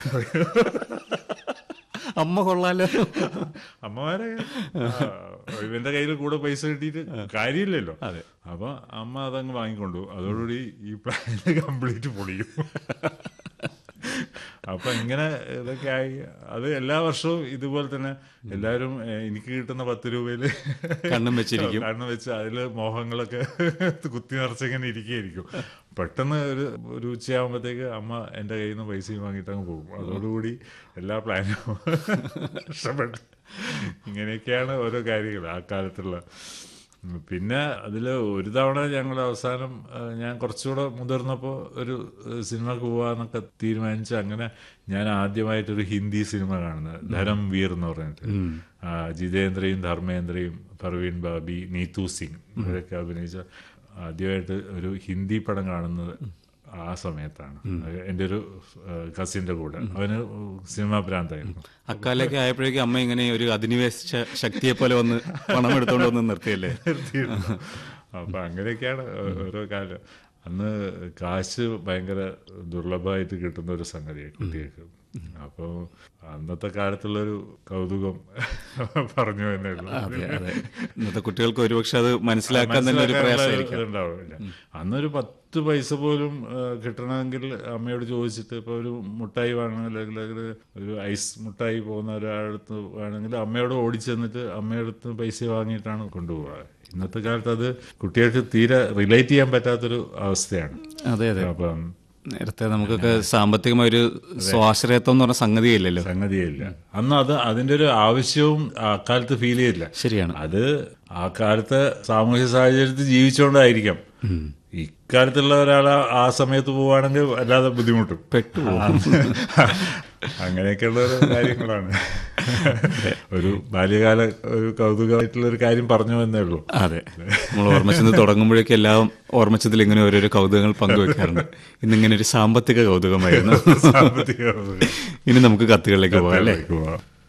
അമ്മ കൊള്ളാലോ അമ്മമാരെ ആ, ഇവന്റെ കയ്യിൽ കൂടെ പൈസ കിട്ടിയിട്ട് കാര്യമില്ലല്ലോ അതെ. അപ്പൊ അമ്മ അതങ്ങ് വാങ്ങിക്കൊണ്ടു അതോടുകൂടി ഈ പ്ലാൻ കംപ്ലീറ്റ് പൊളിയും അപ്പൊ ഇങ്ങനെ ഇതൊക്കെ ആയി അത് എല്ലാ വർഷവും ഇതുപോലെ തന്നെ എല്ലാവരും ഏ, എനിക്ക് കിട്ടുന്ന പത്ത് രൂപയില് കണ്ണും വെച്ചിരിക്കും. കണ്ണും വെച്ച് അതില് മോഹങ്ങളൊക്കെ കുത്തി നിറച്ചിങ്ങനെ ഇരിക്കുകയായിരിക്കും പെട്ടെന്ന് ഒരു ഒരു ഉച്ചയാകുമ്പോഴത്തേക്ക് അമ്മ എൻ്റെ കയ്യിൽ നിന്ന് പൈസയും വാങ്ങിയിട്ട് അങ്ങ് പോകും അതോടുകൂടി എല്ലാ പ്ലാനും നഷ്ടപ്പെട്ടു ഇങ്ങനെയൊക്കെയാണ് ഓരോ കാര്യങ്ങൾ ആ കാലത്തുള്ള ഉം, പിന്നെ അതിൽ ഒരു തവണ ഞങ്ങൾ അവസാനം ആ, ഞാൻ കുറച്ചുകൂടെ മുതിർന്നപ്പോൾ ഒരു ഏഹ്, സിനിമക്ക് പോവാന്നൊക്കെ തീരുമാനിച്ച് അങ്ങനെ ഞാൻ ആദ്യമായിട്ടൊരു ഹിന്ദി സിനിമ കാണുന്നത് ധരം വീർ എന്ന് പറഞ്ഞിട്ട് ആ, ജിതേന്ദ്രയും ധർമ്മേന്ദ്രയും പർവീൺ ബാബി നീതു സിംഗ് ഇവരൊക്കെ അഭിനയിച്ച ആദ്യമായിട്ട് ഒരു ഹിന്ദി പടം കാണുന്നത് ആ സമയത്താണ് അത് എൻ്റെ ഒരു കസിൻ്റെ കൂടെ അവന് സിനിമാ ഭ്രാന്തായിരുന്നു അക്കാലൊക്കെ ആയപ്പോഴേക്കും അമ്മ ഇങ്ങനെ ഒരു അധിനിവേശ ശക്തിയെ പോലെ വന്ന് പണം എടുത്തോണ്ട് വന്ന് നിർത്തിയല്ലേ നിർത്തിയിരുന്നു അപ്പൊ അങ്ങനെയൊക്കെയാണ് ഓ- ഓരോ കാലം അന്ന് കാശ് ഭയങ്കര ദുർലഭമായിട്ട് കിട്ടുന്ന ഒരു സംഗതിയാണ് കുട്ടികൾക്ക് അപ്പോൾ അന്നത്തെ കാലത്തുള്ളൊരു കൗതുകം പറഞ്ഞു എന്നേ ഉള്ളൂ അതെ അതെ ഇന്നത്തെ കുട്ടികൾക്ക് ഒരുപക്ഷെ അത് മനസ്സിലാക്കാൻ തന്നെ ഒരു മനസ്സിലാക്കാനുള്ള പ്രയാസമായിരിക്കും ഇതുണ്ടാവില്ല അന്നൊരു പത്ത് പൈസ പോലും ആ, കിട്ടണമെങ്കിൽ അമ്മയോട് ചോദിച്ചിട്ട് ഇപ്പൊ ഒരു മുട്ടായി വാങ്ങണം അല്ലെങ്കിൽ ഒരു ഐസ് മുട്ടായി പോകുന്ന ഒരാളടുത്ത് വേണമെങ്കിൽ അമ്മയോട് ഓടിച്ചെന്നിട്ട് അമ്മയടുത്ത് പൈസ വാങ്ങിയിട്ടാണ് കൊണ്ടുപോവുക ഇന്നത്തെ കാലത്ത് അത് കുട്ടികൾക്ക് തീരെ റിലേറ്റ് ചെയ്യാൻ പറ്റാത്തൊരു അവസ്ഥയാണ് അതെ അതെ അപ്പം നേരത്തെ നമുക്കൊക്കെ സാമ്പത്തികമായ ഒരു സ്വാശ്രയത്വം എന്ന് പറഞ്ഞ സംഗതിയില്ലല്ലോ സംഗതിയില്ല അന്ന് അത് അതിന്റെ ഒരു ആവശ്യവും അക്കാലത്ത് ഫീൽ ചെയ്തില്ല ശരിയാണ് അത് ആ കാലത്തെ സാമൂഹ്യ സാഹചര്യത്തിൽ ജീവിച്ചുകൊണ്ടായിരിക്കാം ഇക്കാലത്തുള്ള ഒരാൾ ആ സമയത്ത് പോവുകയാണെങ്കിൽ വല്ലാതെ ബുദ്ധിമുട്ടും പെട്ടുപോകും. അങ്ങനെയൊക്കെയുള്ള ഒരു കാര്യങ്ങളാണ് ഒരു ബാല്യകാല ഒരു കൗതുകമായിട്ടുള്ള ഒരു കാര്യം പറഞ്ഞു എന്നേ ഉള്ളൂ അതെ നമ്മൾ ഓർമ്മച്ചെന്ന് തുടങ്ങുമ്പോഴേക്കും എല്ലാം ഓർമ്മച്ചതിൽ ഇങ്ങനെ ഓരോരോ കൗതുകങ്ങൾ പങ്കുവെക്കാറുണ്ട് ഇന്നിങ്ങനെ ഒരു സാമ്പത്തിക കൗതുകമായിരുന്നു സാമ്പത്തിക കൗതുകം. ഇനി നമുക്ക് കത്തുകളിലേക്ക് പോകാം അല്ലേ പോവാം